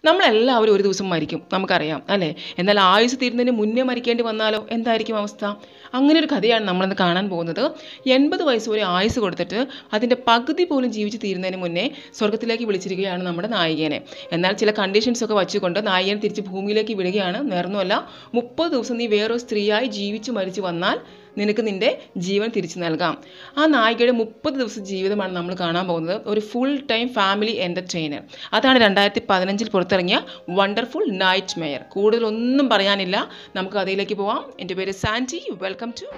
നമ്മളെല്ലാവരും ഒരു ദിവസം മരിക്കും നമുക്കറിയാം അല്ലേ എന്നാൽ ആയുസ് തീരുന്നതിന് മുന്നേ മരിക്കേണ്ടി വന്നാലോ എന്തായിരിക്കും അവസ്ഥ അങ്ങനെ ഒരു കഥയാണ് നമ്മളിന്ന് കാണാൻ പോകുന്നത് എൺപത് വയസ്സ് വരെ ആയുസ് കൊടുത്തിട്ട് അതിൻ്റെ പകുതി പോലും ജീവിച്ച് തീരുന്നതിന് മുന്നേ സ്വർഗത്തിലേക്ക് വിളിച്ചിരിക്കുകയാണ് നമ്മുടെ നായികനെ എന്നാൽ ചില കണ്ടീഷൻസ് ഒക്കെ വച്ചുകൊണ്ട് നായികനെ തിരിച്ച് ഭൂമിയിലേക്ക് വിടുകയാണ് നേർന്നുമല്ല മുപ്പത് ദിവസം നീ വേറൊരു സ്ത്രീയായി ജീവിച്ച് മരിച്ചു വന്നാൽ നിനക്ക് നിൻ്റെ ജീവൻ തിരിച്ചു നൽകാം ആ നായികയുടെ മുപ്പത് ദിവസം ജീവിതമാണ് നമ്മൾ കാണാൻ പോകുന്നത് ഒരു ഫുൾ ടൈം ഫാമിലി എൻ്റർടൈനർ അതാണ് രണ്ടായിരത്തി പതിനഞ്ചിൽ പുറത്തിറങ്ങിയ വണ്ടർഫുൾ നൈറ്റ് മെയർ കൂടുതലൊന്നും പറയാനില്ല നമുക്ക് കഥയിലേക്ക് പോവാം എൻ്റെ പേര് സാൻറ്റി വെൽക്കം ടു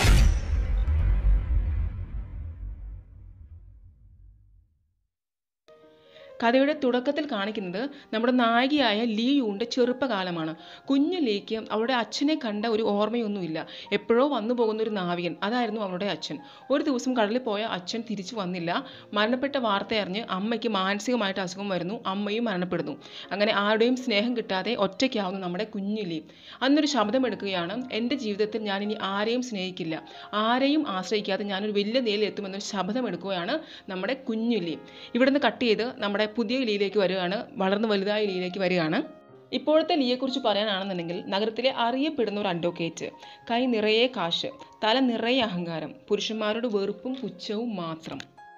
കഥയുടെ തുടക്കത്തിൽ കാണിക്കുന്നത് നമ്മുടെ നായികയായ ലീ യൂൻ്റെ ചെറുപ്പകാലമാണ് കുഞ്ഞു ലീക്ക് അവളുടെ അച്ഛനെ കണ്ട ഒരു ഓർമ്മയൊന്നുമില്ല എപ്പോഴോ വന്നു പോകുന്ന ഒരു നാവികൻ അതായിരുന്നു അവളുടെ അച്ഛൻ ഒരു ദിവസം കടലിൽ പോയ അച്ഛൻ തിരിച്ചു വന്നില്ല മരണപ്പെട്ട വാർത്ത അറിഞ്ഞ് അമ്മയ്ക്ക് മാനസികമായിട്ട് അസുഖം വരുന്നു അമ്മയും മരണപ്പെടുന്നു അങ്ങനെ ആരുടെയും സ്നേഹം കിട്ടാതെ ഒറ്റയ്ക്കാവുന്നു നമ്മുടെ കുഞ്ഞു ലീ അന്നൊരു ശബ്ദം എടുക്കുകയാണ് എൻ്റെ ജീവിതത്തിൽ ഞാൻ ഇനി ആരെയും സ്നേഹിക്കില്ല ആരെയും ആശ്രയിക്കാതെ ഞാനൊരു വലിയ നിലയിൽ എത്തുമെന്നൊരു ശബ്ദം എടുക്കുകയാണ് നമ്മുടെ കുഞ്ഞു ലീ ഇവിടുന്ന് കട്ട് ചെയ്ത് നമ്മുടെ പുതിയ ലീയിലേക്ക് വരികയാണ് വളർന്ന് വലുതായ ലീയിലേക്ക് വരികയാണ് ഇപ്പോഴത്തെ ലീയെക്കുറിച്ച് പറയാനാണെന്നുണ്ടെങ്കിൽ നഗരത്തിലെ അറിയപ്പെടുന്ന ഒരു അഡ്വക്കേറ്റ് കൈ നിറയെ കാശ് തല നിറയെ അഹങ്കാരം പുരുഷന്മാരുടെ വെറുപ്പും പുച്ഛവും മാത്രം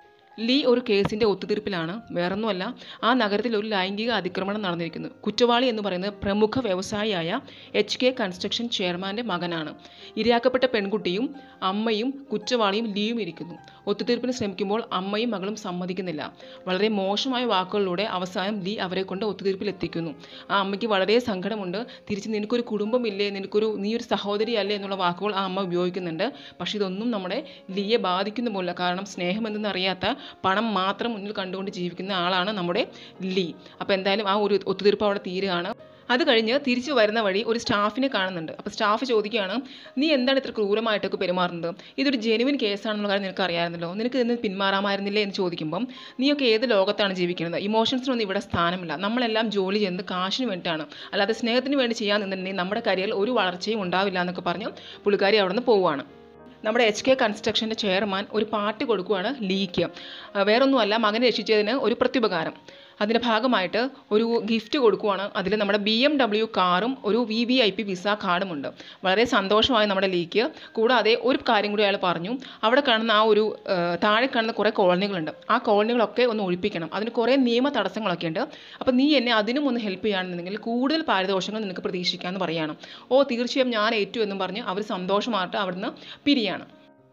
ലീ ഒരു കേസിൻ്റെ ഒത്തുതീർപ്പിലാണ് വേറൊന്നുമല്ല ആ നഗരത്തിൽ ഒരു ലൈംഗിക അതിക്രമണം നടന്നിരിക്കുന്നു കുറ്റവാളി എന്ന് പറയുന്നത് പ്രമുഖ വ്യവസായിയായ എച്ച് കെ കൺസ്ട്രക്ഷൻ ചെയർമാൻ്റെ മകനാണ് ഇരയാക്കപ്പെട്ട പെൺകുട്ടിയും അമ്മയും കുറ്റവാളിയും ലീയും ഇരിക്കുന്നു ഒത്തുതീർപ്പിന് ശ്രമിക്കുമ്പോൾ അമ്മയും മകളും സമ്മതിക്കുന്നില്ല വളരെ മോശമായ വാക്കുകളിലൂടെ അവസാനം ലീ അവരെ കൊണ്ട് ഒത്തുതീർപ്പിൽ എത്തിക്കുന്നു ആ അമ്മയ്ക്ക് വളരെ സങ്കടമുണ്ട് തിരിച്ച് നിനക്കൊരു കുടുംബമില്ലേ നിനക്കൊരു നീ ഒരു സഹോദരി അല്ലേ എന്നുള്ള വാക്കുകൾ ആ അമ്മ ഉപയോഗിക്കുന്നുണ്ട് പക്ഷേ ഇതൊന്നും നമ്മുടെ ലീയെ ബാധിക്കുന്ന പോലില്ല കാരണം സ്നേഹം എന്തെന്നറിയാത്ത പണം മാത്രം മുന്നിൽ കണ്ടുകൊണ്ട് ജീവിക്കുന്ന ആളാണ് നമ്മുടെ ലീ അപ്പോൾ എന്തായാലും ആ ഒരു ഒത്തുതീർപ്പ് അവിടെ തീരുകയാണ് അത് കഴിഞ്ഞ് തിരിച്ചു വരുന്ന വഴി ഒരു സ്റ്റാഫിനെ കാണുന്നുണ്ട് അപ്പോൾ സ്റ്റാഫ് ചോദിക്കുകയാണ് നീ എന്താണ് ഇത്ര ക്രൂരമായിട്ടൊക്കെ പെരുമാറുന്നത് ഇതൊരു ജെനുവിൻ കേസാണെന്നുള്ള കാര്യം നിനക്ക് അറിയാമായിരുന്നല്ലോ നിനക്ക് ഇതിന് പിന്മാറാമായിരുന്നില്ലേ എന്ന് ചോദിക്കുമ്പം നീയൊക്കെ ഏത് ലോകത്താണ് ജീവിക്കുന്നത് ഇമോഷൻസിനൊന്നും ഇവിടെ സ്ഥാനമില്ല നമ്മളെല്ലാം ജോലി ചെയ്യുന്നത് കാശിന് വേണ്ടിയിട്ടാണ് അല്ലാതെ സ്നേഹത്തിന് വേണ്ടി ചെയ്യാൻ നിന്നിട്ടുണ്ടെങ്കിൽ നമ്മുടെ കരിയറിൽ ഒരു വളർച്ചയും ഉണ്ടാവില്ല എന്നൊക്കെ പറഞ്ഞ് പുള്ളിക്കാരി അവിടെ നിന്ന് പോവുകയാണ് നമ്മുടെ എച്ച് കെ കൺസ്ട്രക്ഷൻ്റെ ചെയർമാൻ ഒരു പാർട്ടി കൊടുക്കുകയാണ് ലീക്ക് വേറൊന്നുമല്ല മകനെ രക്ഷിച്ചതിന് ഒരു പ്രത്യുപകാരം അതിൻ്റെ ഭാഗമായിട്ട് ഒരു ഗിഫ്റ്റ് കൊടുക്കുവാണ് അതിൽ നമ്മുടെ ബി എം ഡബ്ല്യു കാറും ഒരു V V I P visa കാർഡുമുണ്ട് വളരെ സന്തോഷമായി നമ്മുടെ ലീക്ക് കൂടാതെ ഒരു കാര്യം കൂടി അയാൾ പറഞ്ഞു അവിടെ കാണുന്ന ആ ഒരു താഴെ കാണുന്ന കുറേ കോളനികളുണ്ട് ആ കോളനികളൊക്കെ ഒന്ന് ഒഴിപ്പിക്കണം അതിന് കുറേ നിയമ തടസ്സങ്ങളൊക്കെ ഉണ്ട് അപ്പോൾ നീ എന്നെ അതിനും ഒന്ന് ഹെൽപ്പ് ചെയ്യുകയാണെന്നുണ്ടെങ്കിൽ കൂടുതൽ പാരിതോഷങ്ങൾ നിനക്ക് പ്രതീക്ഷിക്കാമെന്ന് പറയാണ് ഓ തീർച്ചയായും ഞാൻ ഏറ്റു എന്നും പറഞ്ഞ് അവർ സന്തോഷമായിട്ട് അവിടുന്ന് പിരിയാണ്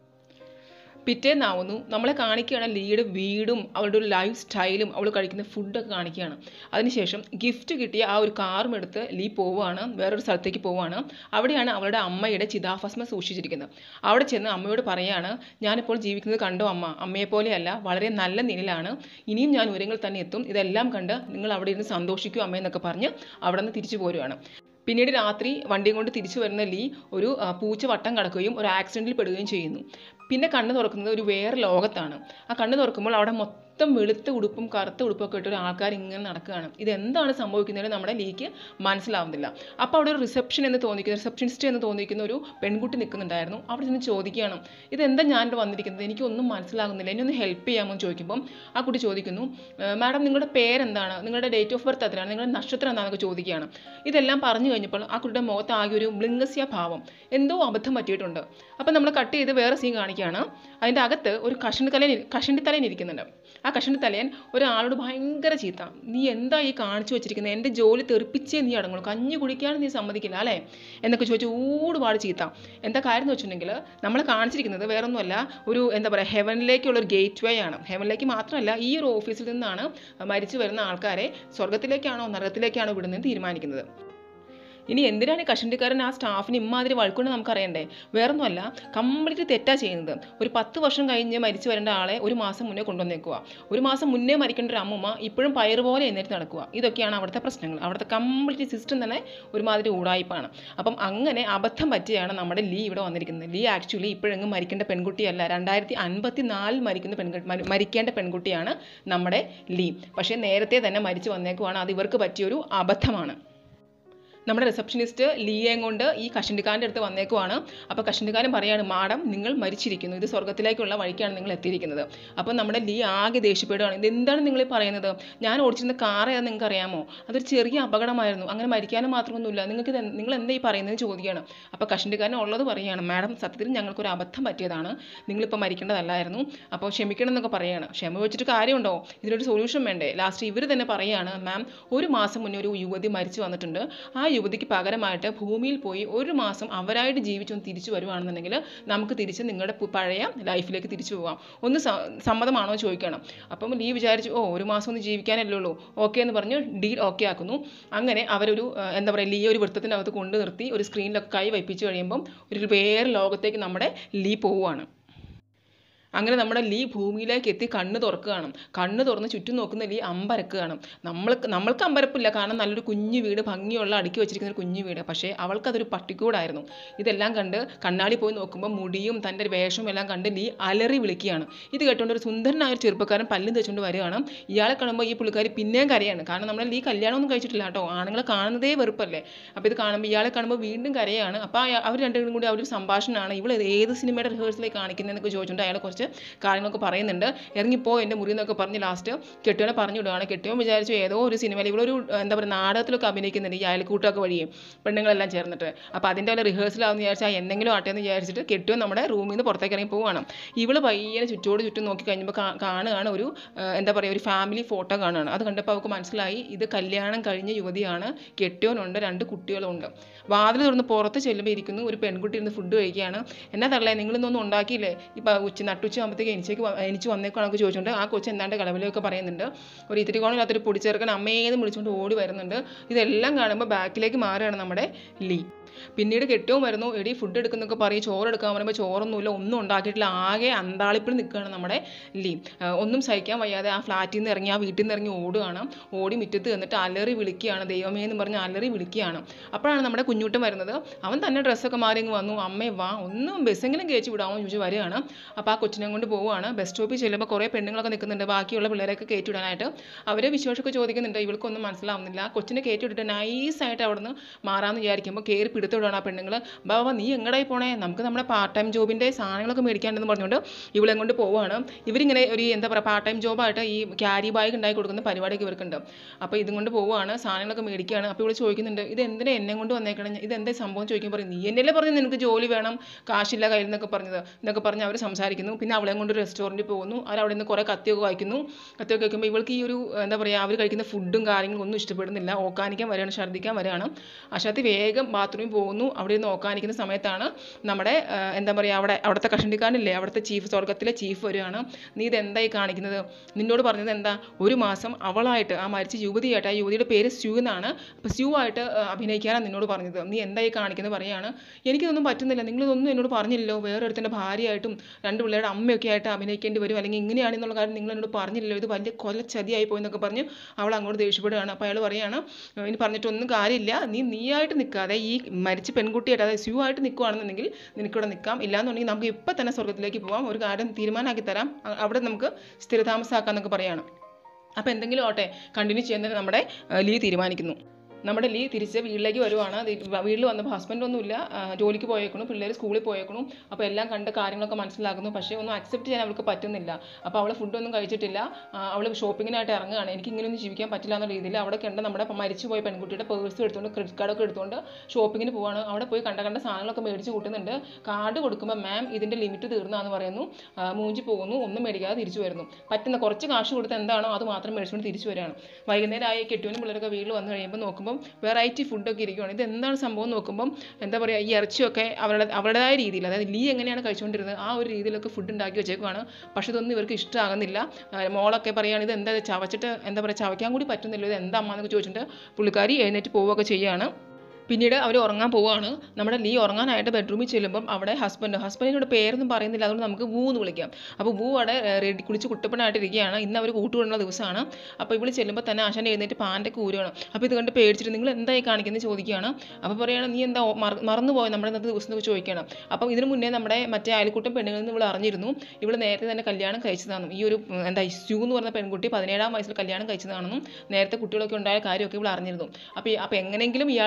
പിറ്റേന്നാവുന്നു നമ്മളെ കാണിക്കുകയാണ് ലീയുടെ വീടും അവളുടെ ഒരു ലൈഫ് സ്റ്റൈലും അവൾ കഴിക്കുന്ന ഫുഡൊക്കെ കാണിക്കുകയാണ് അതിനുശേഷം ഗിഫ്റ്റ് കിട്ടിയ ആ ഒരു കാറും എടുത്ത് ലീ പോവുകയാണ് വേറൊരു സ്ഥലത്തേക്ക് പോവുകയാണ് അവിടെയാണ് അവളുടെ അമ്മയുടെ ചിതാഭസ്മം സൂക്ഷിച്ചിരിക്കുന്നത് അവിടെ ചെന്ന് അമ്മയോട് പറയാണ് ഞാനിപ്പോൾ ജീവിക്കുന്നത് കണ്ടോ അമ്മ അമ്മയെപ്പോലെയല്ല വളരെ നല്ല നിലയിലാണ് ഇനിയും ഞാൻ ഉയരങ്ങൾ തന്നെ എത്തും ഇതെല്ലാം കണ്ട് നിങ്ങൾ അവിടെ ഇരുന്ന് സന്തോഷിക്കൂ അമ്മയെന്നൊക്കെ പറഞ്ഞ് അവിടെ നിന്ന് തിരിച്ചു പോരുകയാണ് പിന്നീട് രാത്രി വണ്ടിയും കൊണ്ട് തിരിച്ചു വരുന്ന ലീ ഒരു പൂച്ച വട്ടം കടക്കുകയും ഒരു ആക്സിഡൻറ്റിൽ പെടുകയും ചെയ്യുന്നു പിന്നെ കണ്ണ് തുറക്കുന്നത് ഒരു വേറെ ലോകത്താണ് ആ കണ്ണ് തുറക്കുമ്പോൾ അവിടെ മൊത്തം വെളുത്ത ഉടുപ്പും കറുത്ത ഉടുപ്പൊക്കെ ഇട്ട ഒരു ആൾക്കാർ ഇങ്ങനെ നടക്കുകയാണ് ഇതെന്താണ് സംഭവിക്കുന്നത് നമ്മുടെ ലീക്ക് മനസ്സിലാവുന്നില്ല അപ്പോൾ അവിടെ ഒരു റിസപ്ഷൻ എന്ന് തോന്നിക്കുന്ന റിസപ്ഷനിസ്റ്റ് എന്ന് തോന്നിക്കുന്ന ഒരു പെൺകുട്ടി നിൽക്കുന്നുണ്ടായിരുന്നു അവിടെ നിന്ന് ചോദിക്കുകയാണ് ഇതെന്താ ഞാനിവിടെ വന്നിരിക്കുന്നത് എനിക്കൊന്നും മനസ്സിലാകുന്നില്ല എന്നെ ഒന്ന് ഹെൽപ്പ് ചെയ്യാമോ എന്ന് ചോദിക്കുമ്പം ആ കുട്ടി ചോദിക്കുന്നു മാഡം നിങ്ങളുടെ പേരെന്താണ് നിങ്ങളുടെ ഡേറ്റ് ഓഫ് ബർത്ത് എത്രയാണ് നിങ്ങളുടെ നക്ഷത്രം എന്താണെന്നൊക്കെ ചോദിക്കുകയാണ് ഇതെല്ലാം പറഞ്ഞു കഴിഞ്ഞപ്പോൾ ആ കുട്ടിയുടെ മുഖത്ത് ആകെ ഒരു ബ്ലിംഗസ്യ ഭാവം എന്തോ അബദ്ധം പറ്റിയിട്ടുണ്ട് അപ്പോൾ നമ്മൾ കട്ട് ചെയ്ത് വേറെ സീൻ കാണിക്കുകയാണ് അതിൻ്റെ അകത്ത് ഒരു കഷണ്ടി തലയൻ കഷണ്ടി തലയൻ ഇരിക്കുന്നുണ്ട് ആ കഷണ്ടി തലയൻ ഒരാളോട് ഭയങ്കര ചീത്ത നീ എന്താ ഈ കാണിച്ചു വെച്ചിരിക്കുന്നത് എൻ്റെ ജോലി തെറിപ്പിച്ചേ നീ അടങ്ങുള്ളൂ കഞ്ഞി കുടിക്കാനും നീ സമ്മതിക്കില്ല അല്ലേ എന്നൊക്കെ ചോദിച്ച് ഊടുപാട് ചീത്ത എന്താ കാര്യം എന്ന് വെച്ചിട്ടുണ്ടെങ്കിൽ നമ്മൾ കാണിച്ചിരിക്കുന്നത് വേറൊന്നുമല്ല ഒരു എന്താ പറയുക ഹെവനിലേക്കുള്ള ഒരു ഗേറ്റ് വേ ആണ് ഹെവനിലേക്ക് മാത്രമല്ല ഈ ഒരു ഓഫീസിൽ നിന്നാണ് മരിച്ചു വരുന്ന ആൾക്കാരെ സ്വർഗത്തിലേക്കാണോ നരകത്തിലേക്കാണോ വിടുന്നത് തീരുമാനിക്കുന്നത് ഇനി എന്തിനാണ് ഈ കഷണ്ടിക്കാരൻ ആ സ്റ്റാഫിന് ഇമ്മാതിരി വഴക്കൊണ്ട് നമുക്കറിയണ്ടേ വേറൊന്നുമല്ല കംപ്ലീറ്റ് തെറ്റാ ചെയ്യുന്നത് ഒരു പത്ത് വർഷം കഴിഞ്ഞ് മരിച്ചു വരേണ്ട ആളെ ഒരു മാസം മുന്നേ കൊണ്ടുവന്നേക്കുക ഒരു മാസം മുന്നേ മരിക്കേണ്ട ഒരു അമ്മൂമ്മ ഇപ്പോഴും പയർ പോലെ എഴുന്നേറ്റ് നടക്കുക ഇതൊക്കെയാണ് അവിടുത്തെ പ്രശ്നങ്ങൾ അവിടുത്തെ കംപ്ലീറ്റ് സിസ്റ്റം തന്നെ ഒരുമാതിരി ഊടായ്പാണ് അപ്പം അങ്ങനെ അബദ്ധം പറ്റിയാണ് നമ്മുടെ ലീ ഇവിടെ വന്നിരിക്കുന്നത് ലീ ആക്ച്വലി ഇപ്പോഴെങ്ങും മരിക്കേണ്ട പെൺകുട്ടിയല്ല രണ്ടായിരത്തി അൻപത്തി നാലിൽ മരിക്കുന്ന പെൺകുട്ടി മരിക്കേണ്ട പെൺകുട്ടിയാണ് നമ്മുടെ ലീ പക്ഷേ നേരത്തെ തന്നെ മരിച്ചു വന്നേക്കുവാണ് അത് ഇവർക്ക് പറ്റിയൊരു അബദ്ധമാണ് നമ്മുടെ റിസപ്ഷനിസ്റ്റ് ലീയേം കൊണ്ട് ഈ കഷണ്ടിക്കാരൻ്റെ അടുത്ത് വന്നേക്കുവാണ് അപ്പോൾ കഷണ്ടിക്കാരൻ പറയാണ് മാഡം നിങ്ങൾ മരിച്ചിരിക്കുന്നു ഇത് സ്വർഗ്ഗത്തിലേക്കുള്ള വഴിക്കാണ് നിങ്ങൾ എത്തിയിരിക്കുന്നത് അപ്പോൾ നമ്മുടെ ലീ ആകെ ദേഷ്യപ്പെടുകയാണ് ഇത് എന്താണ് നിങ്ങൾ ഈ പറയുന്നത് ഞാൻ ഓടിച്ചിരുന്ന കാർ ഏതാ നിങ്ങൾക്ക് അറിയാമോ അതൊരു ചെറിയ അപകടമായിരുന്നു അങ്ങനെ മരിക്കാനും മാത്രമൊന്നുമില്ല നിങ്ങൾക്ക് ഇത് എന്ത്- നിങ്ങൾ എന്താ ഈ പറയുന്നത് ചോദിക്കുകയാണ് അപ്പോൾ കഷണ്ടിക്കാരൻ ഉള്ളത് പറയുകയാണ് മാഡം സത്യത്തിൽ ഞങ്ങൾക്കൊരു അബദ്ധം പറ്റിയതാണ് നിങ്ങളിപ്പോൾ മരിക്കേണ്ടതല്ലായിരുന്നു അപ്പോൾ ക്ഷമിക്കണം എന്നൊക്കെ പറയുകയാണ് ക്ഷമ വെച്ചിട്ട് കാര്യമുണ്ടോ ഇതിനൊരു സൊല്യൂഷൻ വേണ്ടേ ലാസ്റ്റ് ഇവർ തന്നെ പറയുകയാണ് മാം ഒരു മാസം മുന്നേ ഒരു യുവതി മരിച്ചു വന്നിട്ടുണ്ട് ആ യുവതിക്ക് പകരമായിട്ട് ഭൂമിയിൽ പോയി ഒരു മാസം അവരായിട്ട് ജീവിച്ചൊന്ന് തിരിച്ചു വരുവാണെന്നുണ്ടെങ്കിൽ നമുക്ക് തിരിച്ച് നിങ്ങളുടെ പു- പഴയ ലൈഫിലേക്ക് തിരിച്ചു പോകാം ഒന്ന് സ- സമ്മതമാണോ ചോദിക്കണം അപ്പം ലീ വിചാരിച്ചു ഓ ഒരു മാസം ഒന്ന് ജീവിക്കാനല്ലേ ഉള്ളൂ ഓക്കെ എന്ന് പറഞ്ഞ് ഡീൽ ഓക്കെ ആക്കുന്നു അങ്ങനെ അവരൊരു ആ, എന്താ പറയുക ലീ ഒരു വൃത്തത്തിനകത്ത് കൊണ്ടു നിർത്തി ഒരു സ്ക്രീനിലൊക്കെ കൈ വയ്പ്പിച്ച് കഴിയുമ്പം ഒരു വേറെ ലോകത്തേക്ക് നമ്മുടെ ലീ പോവുകയാണ് അങ്ങനെ നമ്മുടെ ലീ ഭൂമിയിലേക്ക് എത്തി കണ്ണ് തുറക്കുകയാണ് കണ്ണ് തുറന്ന് ചുറ്റും നോക്കുന്ന ലീ അമ്പരക്കുകയാണ് നമ്മൾക്ക് നമ്മൾക്ക് അമ്പരപ്പില്ല കാരണം നല്ലൊരു കുഞ്ഞു വീട് ഭംഗിയുള്ള അടുക്കി വെച്ചിരിക്കുന്ന ഒരു കുഞ്ഞു വീട് പക്ഷേ അവൾക്കതൊരു പട്ടിക്കൂടായിരുന്നു ഇതെല്ലാം കണ്ട് കണ്ണാടി പോയി നോക്കുമ്പോൾ മുടിയും തൻ്റെ വേഷവും എല്ലാം കണ്ട് ലീ അലറി വിളിക്കുകയാണ് ഇത് കേട്ടുകൊണ്ട് ഒരു സുന്ദരനായ ഒരു ചെറുപ്പക്കാരൻ പല്ലും തെച്ചുകൊണ്ട് വരികയാണ് ഇയാളെ കാണുമ്പോൾ ഈ പുള്ളിക്കാരി പിന്നെയും കരയാണ് കാരണം നമ്മുടെ ലീ കല്യാണമൊന്നും കഴിച്ചിട്ടില്ല കേട്ടോ ആണുങ്ങളെ കാണുന്നതേ വെറുപ്പല്ലേ അപ്പോൾ ഇത് കാണുമ്പോൾ ഇയാളെ കാണുമ്പോൾ വീണ്ടും കരയാണ് അപ്പോൾ അവർ രണ്ടുപേരും കൂടി ആ ഒരു സംഭാഷണമാണ് ഇവൾ ഏത് സിനിമയുടെ റിഹേഴ്സലേക്ക് കാണിക്കുന്നതെന്നൊക്കെ ചോദിച്ചുകൊണ്ട് അയാളെ കുറച്ച് കാര്യങ്ങളൊക്കെ പറയുന്നുണ്ട് ഇറങ്ങിപ്പോ എൻ്റെ മുറി എന്നൊക്കെ പറഞ്ഞ് ലാസ്റ്റ് കെട്ടിയോനെ പറഞ്ഞു വിടുകയാണ് കെട്ടിയോൻ വിചാരിച്ചു ഏതോ ഒരു സിനിമയിൽ ഇവളൊരു ഏഹ്, എന്താ പറയുക നാടകത്തിലൊക്കെ അഭിനയിക്കുന്നുണ്ട് ഈ അയൽക്കൂട്ടമൊക്കെ വഴിയും പെണ്ണുങ്ങളെല്ലാം ചേർന്നിട്ട് അപ്പോൾ അതിൻ്റെ വല്ല റിഹേഴ്സലാണെന്ന് വിചാരിച്ചാൽ എന്തെങ്കിലും ആട്ടെ എന്ന് വിചാരിച്ചിട്ട് കെട്ടിയോൻ നമ്മുടെ റൂമിൽ നിന്ന് പുറത്തേക്ക് ഇറങ്ങി പോവുകയാണ് ഇവള് പയ്യനെ ചുറ്റോട് ചുറ്റും നോക്കി കഴിഞ്ഞപ്പോൾ കാ- കാണുകയാണ് ഒരു ഏഹ്, എന്താ പറയുക ഒരു ഫാമിലി ഫോട്ടോ കാണുകയാണ് അത് കണ്ടപ്പോൾ അവൾക്ക് മനസ്സിലായി ഇത് കല്യാണം കഴിഞ്ഞ യുവതിയാണ് കെട്ടിയോനുണ്ട് രണ്ട് കുട്ടികളുണ്ട് വാതിൽ തുറന്ന് പുറത്ത് ചെല്ലുമ്പോൾ ഇരിക്കുന്നു ഒരു പെൺകുട്ടി ഇരുന്ന് ഫുഡ് കഴിക്കുകയാണ് എന്നാ തള്ളേ നിങ്ങളിന്നൊന്നും ഉണ്ടാക്കിയില്ലേ ഇപ്പം ഉച്ച നട്ടുച്ച ആകുമ്പോഴത്തേക്ക് എനിച്ചേക്ക് വ- എനിച്ച് വന്നേക്കാണൊക്കെ ചോദിച്ചുകൊണ്ട് ആ കൊച്ചു എന്താണ്ട് കളവിലൊക്കെ പറയുന്നുണ്ട് ഒരു ഇത്തിരി കോണിനകത്തൊരു പൊടിച്ചേർക്കൻ അമ്മേന്ന് വിളിച്ചുകൊണ്ട് ഓടി വരുന്നുണ്ട് ഇതെല്ലാം കാണുമ്പോൾ ബാക്കിലേക്ക് മാറുകയാണ് നമ്മുടെ ലീ പിന്നീട് കെട്ടിയും വരുന്നു എടി ഫുഡ് എടുക്കുന്നൊക്കെ പറയും ചോറ് എടുക്കാൻ പറയുമ്പോൾ ചോറൊന്നുമില്ല ഒന്നും ഉണ്ടാക്കിയിട്ടില്ല ആകെ അന്താളിപ്പിൽ നിൽക്കുകയാണ് നമ്മുടെ ലീ ആ, ഒന്നും സഹിക്കാൻ വയ്യാതെ ആ ഫ്ലാറ്റിൽ നിന്ന് ഇറങ്ങി ആ വീട്ടിൽ നിന്ന് ഇറങ്ങി ഓടുകയാണ് ഓടി മുറ്റത്ത് എന്നിട്ട് അലറി വിളിക്കുകയാണ് ദൈവമേ എന്ന് പറഞ്ഞ് അലറി വിളിക്കുകയാണ് അപ്പോഴാണ് നമ്മുടെ കുഞ്ഞൂട്ടൻ വരുന്നത് അവൻ തന്നെ ഡ്രസ്സൊക്കെ മാറി ഇങ്ങ് വന്നു അമ്മേ വാ ഒന്നും ബസ്സെങ്കിലും കയറ്റി വിടാമോ ചോദിച്ചു വരികയാണ് അപ്പോൾ ആ കൊച്ചിനെ കൊണ്ട് പോവുകയാണ് ബസ് സ്റ്റോപ്പിൽ ചെല്ലുമ്പോൾ കുറേ പെണ്ണുങ്ങളൊക്കെ നിൽക്കുന്നുണ്ട് ബാക്കിയുള്ള പിള്ളേരെയൊക്കെ കയറ്റി വിടാനായിട്ട് അവരെ വിശേഷമൊക്കെ ചോദിക്കുന്നുണ്ട് ഇവൾക്കൊന്നും മനസ്സിലാവുന്നില്ല കൊച്ചിനെ കയറ്റി വിട്ടിട്ട് നൈസായിട്ട് അവിടെ നിന്ന് മാറാമെന്ന് വിചാരിക്കുമ്പോൾ കയറി പിടുത്തോടാണ് ആ പെണ്ണുങ്ങൾ ബാബാ നീ എങ്ങടായി പോണേ നമുക്ക് നമ്മുടെ പാർട്ട് ടൈം ജോബിൻ്റെ സാധനങ്ങളൊക്കെ മേടിക്കാണ്ടെന്ന് പറഞ്ഞുകൊണ്ട് ഇവളെ കൊണ്ട് പോവുകയാണ് ഇവരിങ്ങനെ ഒരു എന്താ പറയുക പാർട്ട് ടൈം ജോബായിട്ട് ഈ ക്യാരി ബാഗ് ഉണ്ടാക്കി കൊടുക്കുന്ന പരിപാടിയൊക്കെ ഇവർക്കുണ്ട് അപ്പോൾ ഇതും കൊണ്ട് പോവുകയാണ് സാധനങ്ങളൊക്കെ മേടിക്കുകയാണ് അപ്പോൾ ഇവൾ ചോദിക്കുന്നുണ്ട് ഇത് എന്തിനാ എന്നെ കൊണ്ട് വന്നേക്കണം ഇത് എന്താ സംഭവം ചോദിക്കുമ്പോൾ പറയും നീ എന്നല്ലേ പറഞ്ഞു നിനക്ക് ജോലി വേണം കാശില്ല കയ്യിൽ നിന്നൊക്കെ പറഞ്ഞത് എന്നൊക്കെ പറഞ്ഞ് അവർ സംസാരിക്കുന്നു പിന്നെ അവളെ കൊണ്ട് ഒരു റെസ്റ്റോറൻറ്റിൽ പോകുന്നു അവർ അവിടെ നിന്ന് കുറേ കത്തിയൊക്കെ വായിക്കുന്നു കത്തിയൊക്കെ വയ്ക്കുമ്പോൾ ഇവൾക്ക് ഈ ഒരു എന്താ പറയുക അവർ കഴിക്കുന്ന ഫുഡും കാര്യങ്ങളും ഒന്നും ഇഷ്ടപ്പെടുന്നില്ല ഓക്കാനിക്കാൻ വരികയാണ് ഛർദ്ദിക്കാൻ വരികയാണ് അശാത്തി വേഗം ബാത്റൂമിൽ പോകുന്നു അവിടെ നിന്ന് ഓക്കാനിക്കുന്ന സമയത്താണ് നമ്മുടെ ആ, എന്താ പറയുക അവിടെ അവിടുത്തെ കഷണ്ടിക്കാരനില്ലേ അവിടുത്തെ ചീഫ് സ്വർഗത്തിലെ ചീഫ് വരികയാണ് നീ ഇത് എന്തായി കാണിക്കുന്നത് നിന്നോട് പറഞ്ഞത് എന്താ ഒരു മാസം അവളായിട്ട് ആ മരിച്ച യുവതിയായിട്ട് ആ യുവതിയുടെ പേര് സ്യൂ എന്നാണ് അപ്പോൾ സ്യൂ ആയിട്ട് ആ, അഭിനയിക്കാനാണ് നിന്നോട് പറഞ്ഞത് നീ എന്തായി കാണിക്കുന്നത് പറയാണ് എനിക്കിതൊന്നും പറ്റുന്നില്ല നിങ്ങളിതൊന്നും എന്നോട് പറഞ്ഞില്ലല്ലോ വേറൊരുത്തൻ്റെ ഭാര്യയായിട്ടും രണ്ട് പിള്ളേരുടെ അമ്മയൊക്കെ ആയിട്ട് അഭിനയിക്കേണ്ടി വരും അല്ലെങ്കിൽ ഇങ്ങനെയാണെന്നുള്ള കാര്യം നിങ്ങൾ എന്നോട് പറഞ്ഞില്ലല്ലോ ഇത് വലിയ കൊലച്ചതിയായി പോയി എന്നൊക്കെ പറഞ്ഞ് അവൾ അങ്ങോട്ട് ദേഷ്യപ്പെടുകയാണ് അപ്പോൾ അയാൾ പറയാണ് "ഏഹ് ഇനി പറഞ്ഞിട്ടൊന്നും കാര്യമില്ല നീ നീയായിട്ട് നിൽക്കാതെ ഈ മരിച്ച പെൺകുട്ടിയായിട്ട് അതായത് സ്യൂ ആയിട്ട് നിൽക്കുകയാണെന്നുണ്ടെങ്കിൽ നിനക്കിവിടെ നിൽക്കാം ഇല്ലാന്നുണ്ടെങ്കിൽ നമുക്ക് ഇപ്പം തന്നെ സ്വർഗത്തിലേക്ക് പോകാം ഒരു കാര്യം തീരുമാനമാക്കി തരാം അ- അവിടെ നമുക്ക് സ്ഥിരതാമസമാക്കാന്നൊക്കെ പറയാണ് അപ്പോൾ എന്തെങ്കിലും ആവട്ടെ കണ്ടിന്യൂ ചെയ്യുന്നത് നമ്മുടെ ആ, ലീ തീരുമാനിക്കുന്നു നമ്മുടെ ലീ തിരിച്ച് വീട്ടിലേക്ക് വരുവാണ് വീട്ടിൽ വന്നപ്പോൾ ഹസ്ബൻഡ് ഒന്നുമില്ല ആ, ജോലിക്ക് പോയേക്കണു പിള്ളേർ സ്കൂളിൽ പോയേക്കണു അപ്പോൾ എല്ലാം കണ്ട കാര്യങ്ങളൊക്കെ മനസ്സിലാക്കുന്നു പക്ഷേ ഒന്നും അക്സെപ്റ്റ് ചെയ്യാൻ അവൾക്ക് പറ്റുന്നില്ല അപ്പോൾ അവൾ ഫുഡൊന്നും കഴിച്ചിട്ടില്ല അവൾ ഷോപ്പിങ്ങിനായിട്ട് ഇറങ്ങുകയാണ് എനിക്ക് ഇങ്ങനെയൊന്നും ജീവിക്കാൻ പറ്റില്ല എന്നുള്ള രീതിയിൽ അവിടെ കണ്ട നമ്മുടെ മരിച്ചുപോയ പെൺകുട്ടിയുടെ പേഴ്സ് എടുത്തുകൊണ്ട് ക്രെഡിറ്റ് കാർഡൊക്കെ എടുത്തുകൊണ്ട് ഷോപ്പിങ്ങിന് പോവാണ് അവിടെ പോയി കണ്ട കണ്ട സാധനങ്ങളൊക്കെ മേടിച്ച് കൂട്ടുന്നുണ്ട് കാർഡ് കൊടുക്കുമ്പോൾ മാം ഇതിൻ്റെ ലിമിറ്റ് തീർന്നാന്ന് പറയുന്നു ആ, മൂഞ്ചി പോകുന്നു ഒന്നും മേടിക്കാതെ തിരിച്ചു വരുന്നു പറ്റുന്ന കുറച്ച് കാശ് കൊടുത്ത് എന്താണോ അത് മാത്രം മേടിച്ചുകൊണ്ട് തിരിച്ചു വരികയാണ് വൈകുന്നേരം ആയി കെട്ടുവിനും പിള്ളേരൊക്കെ വീട്ടിൽ വന്നു കഴിയുമ്പോൾ നോക്കുമ്പോൾ വെറൈറ്റി ഫുഡൊക്കെ ഇരിക്കുകയാണ് ഇത് എന്താണ് സംഭവം എന്ന് നോക്കുമ്പോൾ എന്താ പറയുക ഈ ഇറച്ചിയൊക്കെ അവരുടെ അവരുടേതായ രീതിയിൽ അതായത് ലീ എങ്ങനെയാണ് കഴിച്ചുകൊണ്ടിരുന്നത് ആ ഒരു രീതിയിലൊക്കെ ഫുഡ് ഉണ്ടാക്കി വെച്ചേക്കുവാണ് പക്ഷെ ഇതൊന്നും ഇവർക്ക് ഇഷ്ടമാകുന്നില്ല ആ, മോളൊക്കെ പറയുകയാണ് ഇത് എന്താ ഇത് ചവച്ചിട്ട് എന്താ പറയുക ചവയ്ക്കാൻ കൂടി പറ്റുന്നില്ല ഇത് എന്താ അമ്മ എന്നൊക്കെ ചോദിച്ചിട്ട് പുള്ളിക്കാരി എഴുന്നേറ്റ് പോവുകയൊക്കെ ചെയ്യുകയാണ് പിന്നീട് അവർ ഉറങ്ങാൻ പോവുകയാണ് നമ്മുടെ ലീ ഉറങ്ങാനായിട്ട് ബെഡ്റൂമിൽ ചെല്ലുമ്പം അവിടെ ഹസ്ബൻഡ് ഹസ്ബൻഡിനോട് പേരൊന്നും പറയുന്നില്ല അതുകൊണ്ട് നമുക്ക് വൂ എന്ന് വിളിക്കാം അപ്പോൾ വൂ അവിടെ റെഡി കുളിച്ച് കുട്ടപ്പനായിട്ടിരിക്കുകയാണ് ഇന്ന് അവർ കൂട്ടുകൊണ്ടുള്ള ദിവസമാണ് അപ്പോൾ ഇവള് ചെല്ലുമ്പോൾ തന്നെ ആശാൻ എഴുന്നേറ്റ് പാൻ്റൊക്കെ ഊരുകയാണ് അപ്പോൾ ഇത് കണ്ട് പേടിച്ചിട്ട് നിങ്ങൾ എന്തായി കാണിക്കുന്നത് ചോദിക്കുകയാണ് അപ്പോൾ പറയുകയാണ് നീ എന്താ ഓ- മറ- മറന്നുപോയി നമ്മുടെ ഇന്നത്തെ ദിവസം എന്നൊക്കെ ചോദിക്കണം അപ്പം ഇതിനു മുന്നേ നമ്മുടെ മറ്റേ അയൽക്കൂട്ടം പെണ്ണുങ്ങളിൽ നിന്ന് ഇവൾ അറിഞ്ഞിരുന്നു ഇവൾ നേരത്തെ തന്നെ കല്യാണം കഴിച്ചതാണെന്നും ഈ ഒരു ഉം, എന്താ സ്യൂ എന്ന് പറഞ്ഞ പെൺകുട്ടി പതിനേഴാം വയസ്സിൽ കല്യാണം കഴിച്ചതാണെന്നും നേരത്തെ കുട്ടികളൊക്കെ ഉണ്ടായ കാര്യമൊക്കെ ഇവൾ അറിഞ്ഞിരുന്നു അപ്പോൾ ഈ- അപ്പോൾ എങ്ങനെയെങ്കിലും ഇയാളിൽ നിന്ന് രക്ഷപ്പെടാൻ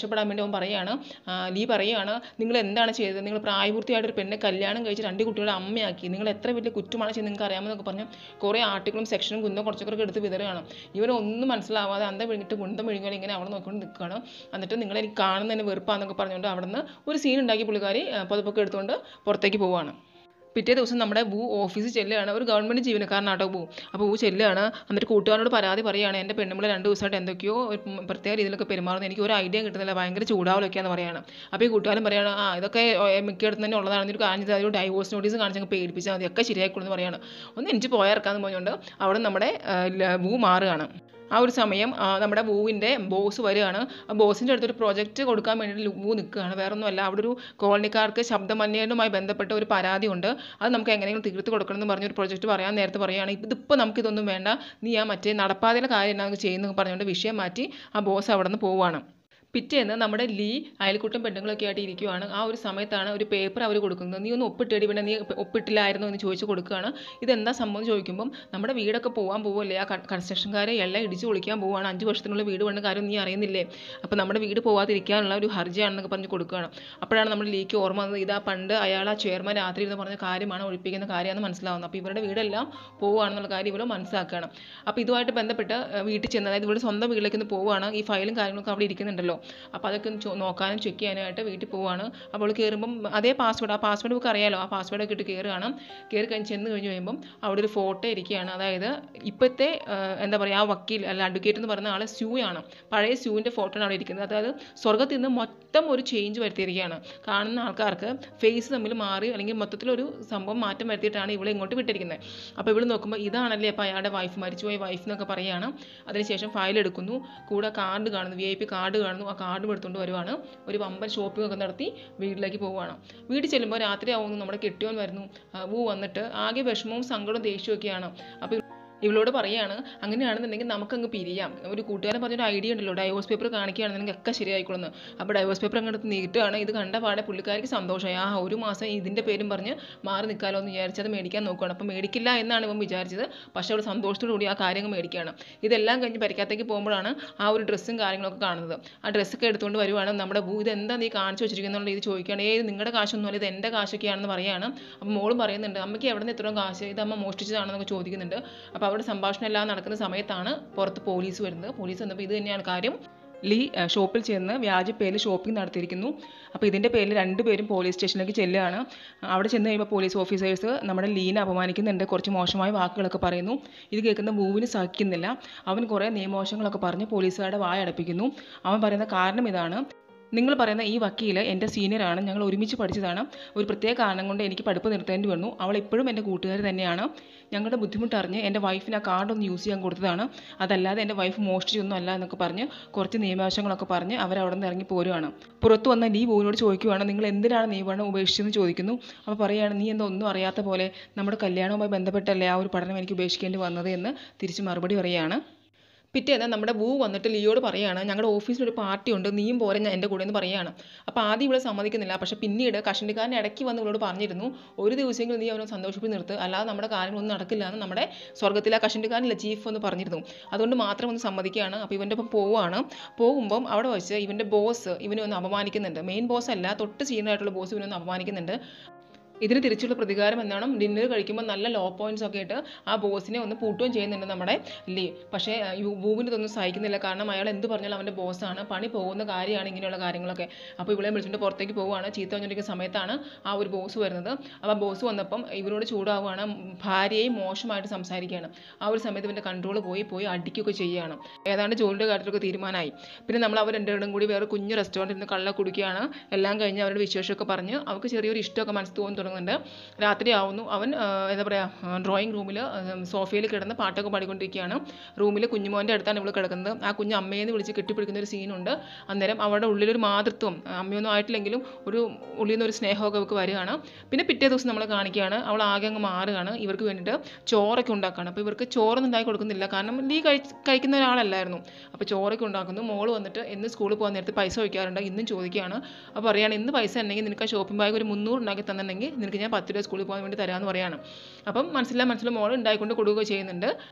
രക്ഷപ്പെടാൻ വേണ്ടി അവൻ പറയുകയാണ് ആ, ലീ പറയുകയാണ് നിങ്ങൾ എന്താണ് ചെയ്തത് നിങ്ങൾ പ്രായപൂർത്തിയായിട്ട് ഒരു പെണ്ണെ കല്യാണം കഴിച്ച് രണ്ട് കുട്ടികളുടെ അമ്മയാക്കി നിങ്ങൾ എത്ര വലിയ കുറ്റമാണ് ചെയ്ത് നിങ്ങൾക്ക് അറിയാമെന്നൊക്കെ പറഞ്ഞ് കുറേ ആർട്ടിക്കിളും സെക്ഷനും കുന്നോ കുറച്ചൊക്കെ എടുത്ത് വിതറുകയാണ് ഇവരൊന്നും മനസ്സിലാവാതെ അന്തം വിഴുങ്ങിട്ട് കുന്തം വിഴുങ്ങി ഇങ്ങനെ അവിടെ നോക്കിക്കൊണ്ട് നിൽക്കുകയാണ് എന്നിട്ട് നിങ്ങൾ എനിക്ക് കാണുന്നതിന് വെറുപ്പാന്നൊക്കെ പറഞ്ഞുകൊണ്ട് അവിടുന്ന് ഒരു സീൻ ഉണ്ടാക്കി പുള്ളിക്കാരി ആ, പുതപ്പൊക്കെ എടുത്തുകൊണ്ട് പുറത്തേക്ക് പോവുകയാണ് പിറ്റേ ദിവസം നമ്മുടെ വു ഓഫീസിൽ ചെല്ലുകയാണ് ഒരു ഗവൺമെൻറ് ജീവനക്കാരനാട്ടോ വു അപ്പോൾ വു ചെല്ലുകയാണ് എന്നിട്ട് കൂട്ടുകാരനോട് പരാതി പറയുകയാണ് എൻ്റെ പെണ്ണുമ്പോൾ രണ്ട് ദിവസമായിട്ട് എന്തൊക്കെയോ ഒരു ഉം പ്രത്യേക രീതിയിലൊക്കെ പെരുമാറുന്നു എനിക്ക് ഒരു ഐഡിയ കിട്ടുന്നില്ല ഭയങ്കര ചൂടാവലൊക്കെയാണെന്ന് പറയാണ് അപ്പോൾ ഈ കൂട്ടുകാരൻ പറയാണ് ആ ഇതൊക്കെ ഏ, മിക്കയിടത്തും തന്നെ ഉള്ളതാണ് ഒരു കാര്യം ചെയ്താൽ ഒരു ഡൈവോഴ്സ് നോട്ടീസ് കാണിച്ചങ്ങ് പേടിപ്പിച്ചാൽ മതി ഒക്കെ ശരിയായിക്കൊള്ളു പറയാണ് ഒന്ന് എനിക്ക് പോയാർക്കാന്ന് പറഞ്ഞുകൊണ്ട് അവിടെ നമ്മുടെ ആ, ല- വു മാറുകയാണ് ആ ഒരു സമയം ആ, നമ്മുടെ വൂവിൻ്റെ ബോസ് വരികയാണ് ആ ബോസിൻ്റെ അടുത്തൊരു പ്രൊജക്റ്റ് കൊടുക്കാൻ വേണ്ടിയിട്ട് വൂ നിൽക്കുകയാണ് വേറെ ഒന്നുമല്ല അവിടെ ഒരു കോളനിക്കാർക്ക് ശബ്ദമലിനീകരണവുമായി ബന്ധപ്പെട്ട ഒരു പരാതി ഉണ്ട് അത് നമുക്ക് എങ്ങനെയെങ്കിലും തീർത്ത് കൊടുക്കണം എന്ന് പറഞ്ഞൊരു പ്രൊജക്റ്റ് പറയാൻ നേരത്തെ പറയുകയാണ് ഇതിപ്പോൾ നമുക്കിതൊന്നും വേണ്ട നീ ആ മറ്റേ നടപ്പാതയിലെ കാര്യം എന്നാ ചെയ്യുന്നത് പറഞ്ഞുകൊണ്ട് വിഷയം മാറ്റി ആ ബോസ് അവിടെ നിന്ന് പോവുകയാണ് പിറ്റേന്ന് നമ്മുടെ ലീ അയൽക്കൂട്ടം പെണ്ണുങ്ങളൊക്കെ ആയിട്ട് ഇരിക്കുവാണ് ആ ഒരു സമയത്താണ് ഒരു പേപ്പർ അവർ കൊടുക്കുന്നത് നീ ഒന്ന് ഒപ്പിട്ടേടി പിന്നെ നീ ഒപ്പിട്ടില്ലായിരുന്നോ എന്ന് ചോദിച്ച് കൊടുക്കുകയാണ് ഇതെന്താ സംഭവം എന്ന് ചോദിക്കുമ്പം നമ്മുടെ വീടൊക്കെ പോകാൻ പോവല്ലേ ആ കൺസ്ട്രക്ഷൻകാരെ എല്ലാം ഇടിച്ച് പൊളിക്കാൻ പോവുകയാണ് അഞ്ച് വർഷത്തിനുള്ളിൽ വീട് പണിത കാര്യം നീ അറിയുന്നില്ലേ അപ്പോൾ നമ്മുടെ വീട് പോകാതിരിക്കാനുള്ള ഒരു ഹർജിയാണെന്നൊക്കെ പറഞ്ഞ് കൊടുക്കുകയാണ് അപ്പോഴാണ് നമ്മുടെ ലീക്ക് ഓർമ്മ വന്നത് ഇതാ പണ്ട് അയാൾ ആ ചെയർമാൻ രാത്രി ഇരുന്ന് പറഞ്ഞ കാര്യമാണ് ഒഴിപ്പിക്കുന്ന കാര്യമാണെന്ന് മനസ്സിലാവുന്നത് അപ്പോൾ ഇവരുടെ വീടെല്ലാം പോവുകയാണെന്നുള്ള കാര്യം ഇവർ മനസ്സിലാക്കുകയാണ് അപ്പോൾ ഇതുമായിട്ട് ബന്ധപ്പെട്ട് ഏഹ്, വീട്ടിൽ ചെന്ന് അതായത് ഇവരുടെ സ്വന്തം വീട്ടിലേക്ക് ഒന്ന് പോവുകയാണ് ഈ ഫയലും കാര്യങ്ങളൊക്കെ അവിടെ ഇരിക്കുന്നുണ്ടല്ലോ അപ്പോൾ അതൊക്കെ ഒന്ന് ചോ- നോക്കാനും ചെക്ക് ചെയ്യാനായിട്ട് വീട്ടിൽ പോവുകയാണ് അപ്പോൾ കയറുമ്പം അതേ പാസ്വേഡ് ആ പാസ്വേഡ് ബുക്ക് അറിയാലോ ആ പാസ്വേഡ് ഒക്കെ ഇട്ട് കയറുകയാണ് കയറി കഴിഞ്ഞ് ചെന്ന് കഴിഞ്ഞ് കഴിയുമ്പം അവിടെ ഒരു ഫോട്ടോ ഇരിക്കുകയാണ് അതായത് ഇപ്പോഴത്തെ ഏഹ്, എന്താ പറയുക ആ വക്കീൽ അല്ല അഡ്വക്കേറ്റ് എന്ന് പറയുന്ന ആൾ സ്യൂ ആണ് പഴയ സ്യൂവിൻ്റെ ഫോട്ടോ ആണ് അവിടെ ഇരിക്കുന്നത് അതായത് സ്വർഗത്തിൽ നിന്ന് മൊത്തം ഒരു ചേഞ്ച് വരുത്തിയിരിക്കുകയാണ് കാണുന്ന ആൾക്കാർക്ക് ഫേസ് തമ്മിൽ മാറി അല്ലെങ്കിൽ മൊത്തത്തിലൊരു സംഭവം മാറ്റം വരുത്തിയിട്ടാണ് ഇവളെ ഇങ്ങോട്ട് വിട്ടിരിക്കുന്നത് അപ്പോൾ ഇവൾ നോക്കുമ്പോൾ ഇതാണല്ലേ അപ്പോൾ അയാളുടെ വൈഫ് മരിച്ചുപോയ വൈഫ് എന്നൊക്കെ പറയുകയാണ് അതിനുശേഷം ഫയൽ എടുക്കുന്നു കൂടെ കാർഡ് കാണുന്നു വി ഐ പി കാർഡ് കാണുന്നു ആ കാർഡ് എടുത്തുകൊണ്ട് വരുവാണ് ഒരു വമ്പൻ ഷോപ്പിംഗ് ഒക്കെ നടത്തി വീട്ടിലേക്ക് പോവുകയാണ് വീട്ടിൽ ചെല്ലുമ്പോൾ രാത്രി ആവുന്നു നമ്മുടെ കെട്ടിയോൻ വരുന്നു ആ, വൂ വന്നിട്ട് ആകെ വിഷമവും സങ്കടവും ദേഷ്യമൊക്കെയാണ് അപ്പോൾ ഇവളോട് പറയാണ് അങ്ങനെയാണെന്നുണ്ടെങ്കിൽ നമുക്കങ്ങ് പിരിയാം ഒരു കൂട്ടുകാരൻ പറഞ്ഞൊരു ഐഡിയ ഉണ്ടല്ലോ ഡൈവോഴ്സ് പേപ്പർ കാണിക്കുകയാണെന്നുണ്ടെങ്കിൽ ഒക്കെ ശരിയായിക്കൊള്ളുന്നു അപ്പോൾ ഡൈവോഴ്സ് പേപ്പർ അങ്ങോട്ട് നീട്ടുകയാണ് ഇത് കണ്ട പാടെ പുള്ളിക്കാരിക്ക് സന്തോഷമായി ആ ഒരു മാസം ഇതിൻ്റെ പേരും പറഞ്ഞ് മാറി നിൽക്കാമല്ലോ എന്ന് വിചാരിച്ച് അത് മേടിക്കാൻ നോക്കുകയാണ് അപ്പോൾ മേടിക്കില്ല എന്നാണ് ഇവൻ വിചാരിച്ചത് പക്ഷേ അവൾ സന്തോഷത്തോടു കൂടി ആ കാര്യങ്ങൾ മേടിക്കുകയാണ് ഇതെല്ലാം കഴിഞ്ഞ് പരിക്കകത്തേക്ക് പോകുമ്പോഴാണ് ആ ഒരു ഡ്രസ്സും കാര്യങ്ങളൊക്കെ കാണുന്നത് ആ ഡ്രസ്സൊക്കെ എടുത്തുകൊണ്ട് വരുവാണ് നമ്മുടെ ഭൂ ഇതെന്താ നീ കാണിച്ചു വെച്ചിരിക്കുന്നുള്ള ഇത് ചോദിക്കുകയാണ് ഏത് നിങ്ങളുടെ കാശൊന്നുമല്ല ഇത് എൻ്റെ കാശൊക്കെയാണെന്ന് പറയുകയാണ് അപ്പോൾ മോളും പറയുന്നുണ്ട് അമ്മയ്ക്ക് എവിടെ നിന്ന് ഇത്രയും കാശ് ഇത് അമ്മ മോഷ്ടിച്ചതാണെന്നൊക്കെ ചോദിക്കുന്നുണ്ട് അപ്പോൾ അവിടെ സംഭാഷണം എല്ലാം നടക്കുന്ന സമയത്താണ് പുറത്ത് പോലീസ് വരുന്നത് പോലീസ് വന്നപ്പോൾ ഇത് തന്നെയാണ് കാര്യം ലീ ആ, ഷോപ്പിൽ ചെന്ന് വ്യാജ പേരിൽ ഷോപ്പിംഗ് നടത്തിയിരിക്കുന്നു അപ്പോൾ ഇതിൻ്റെ പേരിൽ രണ്ടുപേരും പോലീസ് സ്റ്റേഷനിലേക്ക് ചെല്ലുകയാണ് അവിടെ ചെന്ന് കഴിയുമ്പോൾ പോലീസ് ഓഫീസേഴ്സ് നമ്മുടെ ലീനെ അപമാനിക്കുന്നുണ്ട് കുറച്ച് മോശമായ വാക്കുകളൊക്കെ പറയുന്നു ഇത് കേൾക്കുന്ന മൂവിന് സഹിക്കുന്നില്ല അവൻ കുറേ നിയമോശങ്ങളൊക്കെ പറഞ്ഞ് പോലീസുകാരുടെ വായ അടപ്പിക്കുന്നു അവൻ പറയുന്ന കാരണം ഇതാണ് നിങ്ങൾ പറയുന്ന ഈ വക്കീൽ എൻ്റെ സീനിയറാണ് ഞങ്ങൾ ഒരുമിച്ച് പഠിച്ചതാണ് ഒരു പ്രത്യേക കാരണം കൊണ്ട് എനിക്ക് പഠിപ്പ് നിർത്തേണ്ടി വന്നു അവൾ ഇപ്പോഴും എൻ്റെ കൂട്ടുകാർ തന്നെയാണ് ഞങ്ങളുടെ ബുദ്ധിമുട്ടറിഞ്ഞ് എൻ്റെ വൈഫിന് ആ കാർഡ് ഒന്ന് യൂസ് ചെയ്യാൻ കൊടുത്തതാണ് അതല്ലാതെ എൻ്റെ വൈഫ് മോഷ്ടിച്ചൊന്നും അല്ല എന്നൊക്കെ പറഞ്ഞ് കുറച്ച് നിയമവശങ്ങളൊക്കെ പറഞ്ഞ് അവരവിടെ നിന്ന് ഇറങ്ങി പോരുവാണ് പുറത്ത് വന്ന നീ ബോവിനോട് ചോദിക്കുവാണ് നിങ്ങൾ എന്തിനാണ് നിയമനം ഉപേക്ഷിച്ചതെന്ന് ചോദിക്കുന്നു അപ്പോൾ പറയുകയാണ് നീ എന്താ ഒന്നും അറിയാത്ത പോലെ നമ്മുടെ കല്യാണവുമായി ബന്ധപ്പെട്ടല്ലേ ആ ഒരു പഠനം എനിക്ക് ഉപേക്ഷിക്കേണ്ടി വന്നത് എന്ന് തിരിച്ച് മറുപടി പറയുകയാണ് പിറ്റേന്ന് നമ്മുടെ വൂ വന്നിട്ട് ലിയോട് പറയാണ് ഞങ്ങളുടെ ഓഫീസിൽ ഒരു പാർട്ടി ഉണ്ട് നീയും പോരെ ഞാൻ എൻ്റെ കൂടെ എന്ന് പറയാണ് അപ്പോൾ ആദ്യം ഇവളെ സമ്മതിക്കുന്നില്ല പക്ഷേ പിന്നീട് കഷണ്ടിക്കാരൻ ഇടയ്ക്ക് വന്ന് ഇവളോട് പറഞ്ഞിരുന്നു ഒരു ദിവസമെങ്കിലും നീ അവനെ സന്തോഷിപ്പിച്ച് നിർത്ത് അല്ലാതെ നമ്മുടെ കാര്യങ്ങളൊന്നും നടക്കില്ല എന്ന് നമ്മുടെ സ്വർഗ്ഗത്തിലെ ആ കഷണ്ടിക്കാരനില്ല ചീഫ് എന്ന് പറഞ്ഞിരുന്നു അതുകൊണ്ട് മാത്രം ഒന്ന് സമ്മതിക്കുകയാണ് അപ്പോൾ ഇവൻ്റെ ഒപ്പം പോവുകയാണ് പോകുമ്പം അവിടെ വെച്ച് ഇവൻ്റെ ബോസ് ഇവനെ ഒന്ന് അപമാനിക്കുന്നുണ്ട് മെയിൻ ബോസ് അല്ല തൊട്ട് സീനിയറായിട്ടുള്ള ബോസ് ഇവനെ ഒന്ന് അപമാനിക്കുന്നുണ്ട് ഇതിന് തിരിച്ചുള്ള പ്രതികാരം എന്നാണ് ഡിന്നർ കഴിക്കുമ്പോൾ നല്ല ലോ പോയിന്റ്സ് ഒക്കെ ഇട്ട് ആ ബോസിനെ ഒന്ന് പൂട്ടുകയും ചെയ്യുന്നുണ്ട് നമ്മുടെ ലീ പക്ഷേ വൂവിന് ഇതൊന്നും സഹിക്കുന്നില്ല കാരണം അയാൾ എന്ത് പറഞ്ഞാലും അവൻ്റെ ബോസാണ് പണി പോകുന്ന കാര്യമാണ് ഇങ്ങനെയുള്ള കാര്യങ്ങളൊക്കെ അപ്പോൾ ഇവളെ വിളിച്ചിട്ട് പുറത്തേക്ക് പോവുകയാണ് ചീത്ത പറഞ്ഞിരിക്കുന്ന സമയത്താണ് ആ ഒരു ബോസ് വരുന്നത് അപ്പോൾ ബോസ് വന്നപ്പം ഇവരോട് ചൂടാവുകയാണ് ഭാര്യയെ മോശമായിട്ട് സംസാരിക്കുകയാണ് ആ ഒരു സമയത്ത് ഇവൻ്റെ കൺട്രോൾ പോയി പോയി അടിക്കുകയൊക്കെ ചെയ്യുകയാണ് ഏതാണ്ട് ജോലിയുടെ കാര്യത്തിലൊക്കെ തീരുമാനമായി പിന്നെ നമ്മൾ അവർ രണ്ടുപേരും കൂടി വേറെ കുഞ്ഞ് റെസ്റ്റോറൻറ്റിൽ നിന്ന് കള്ള കുടിക്കുകയാണ് എല്ലാം കഴിഞ്ഞ് അവരുടെ വിശേഷമൊക്കെ പറഞ്ഞ് അവർക്ക് ചെറിയൊരു ഇഷ്ടമൊക്കെ മനസ്സ് തോന്നി തുടങ്ങുന്നുണ്ട് രാത്രി ആവുന്നു അവൻ ആ, എന്താ പറയുക ഡ്രോയിങ് റൂമിൽ സോഫയിൽ കിടന്ന് പാട്ടൊക്കെ പാടിക്കൊണ്ടിരിക്കുകയാണ് റൂമിൽ കുഞ്ഞുമോൻ്റെ അടുത്താണ് ഇവൾ കിടക്കുന്നത് ആ കുഞ്ഞ് അമ്മയെന്ന് വിളിച്ച് കെട്ടിപ്പിടിക്കുന്ന ഒരു സീനുണ്ട് അന്നേരം അവരുടെ ഉള്ളിലൊരു മാതൃത്വം ആ, അമ്മയൊന്നും ആയിട്ടില്ലെങ്കിലും ഒരു ഉള്ളിൽ നിന്ന് ഒരു സ്നേഹമൊക്കെ അവൾക്ക് വരികയാണ് പിന്നെ പിറ്റേ ദിവസം നമ്മൾ കാണിക്കുകയാണ് അവൾ ആകെ അങ്ങ് മാറുകയാണ് ഇവർക്ക് വേണ്ടിയിട്ട് ചോറൊക്കെ ഉണ്ടാക്കുകയാണ് അപ്പോൾ ഇവർക്ക് ചോറൊന്നും ഉണ്ടാക്കി കൊടുക്കുന്നില്ല കാരണം ലീ കഴി കഴിക്കുന്ന ഒരാളല്ലായിരുന്നു അപ്പോൾ ചോറൊക്കെ ഉണ്ടാക്കുന്നു മോള് വന്നിട്ട് എന്ന് സ്കൂളിൽ പോകാൻ നേരത്തെ പൈസ ചോദിക്കാറുണ്ട് ഇന്നും ചോദിക്കുകയാണ് അപ്പോൾ പറയുകയാണ് ഇന്ന് പൈസ ഉണ്ടെങ്കിൽ നിനക്ക് ആ ഷോപ്പിംഗ് ബാഗ് ഒരു മുന്നൂറ് ഉണ്ടാക്കി തന്നിട്ടുണ്ടെങ്കിൽ നിനക്ക് ഞാൻ പത്ത് രൂപ സ്കൂളിൽ പോകാൻ വേണ്ടി തരാമെന്ന് പറയാണ് അപ്പം മനസ്സിലാ മനസ്സിൽ മോൾ ഉണ്ടായിക്കൊണ്ട് കൊടുക്കുകയോ ചെയ്യുന്നുണ്ട്